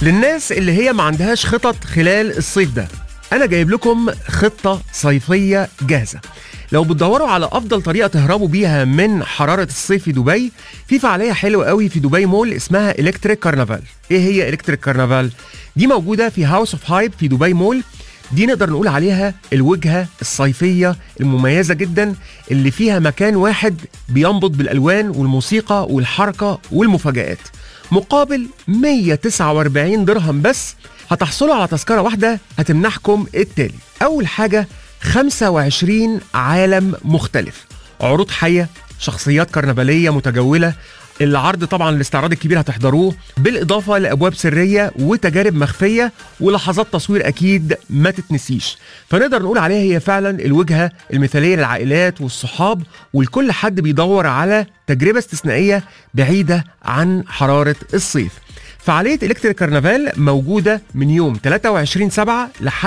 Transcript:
للناس اللي هي ما عندهاش خطط خلال الصيف ده انا جايب لكم خطه صيفيه جاهزه لو بتدوروا على افضل طريقه تهربوا بيها من حراره الصيف في دبي في فعاليه حلوه قوي في دبي مول اسمها الكتريك كارنفال ايه هي الكتريك كارنفال دي موجوده في هاوس اوف هايب في دبي مول دي نقدر نقول عليها الوجهه الصيفيه المميزه جدا اللي فيها مكان واحد بينبض بالالوان والموسيقى والحركه والمفاجات مقابل 149 درهم بس هتحصلوا على تذكرة واحدة هتمنحكم التالي أول حاجة 25 عالم مختلف عروض حية شخصيات كرنفالية متجولة العرض طبعا الاستعراض الكبير هتحضروه بالإضافة لأبواب سرية وتجارب مخفية ولحظات تصوير أكيد ما تتنسيش فنقدر نقول عليها هي فعلا الوجهة المثالية للعائلات والصحاب والكل حد بيدور على تجربة استثنائية بعيدة عن حرارة الصيف فعالية إلكتريك كارنفال موجودة من يوم 23 7 لحد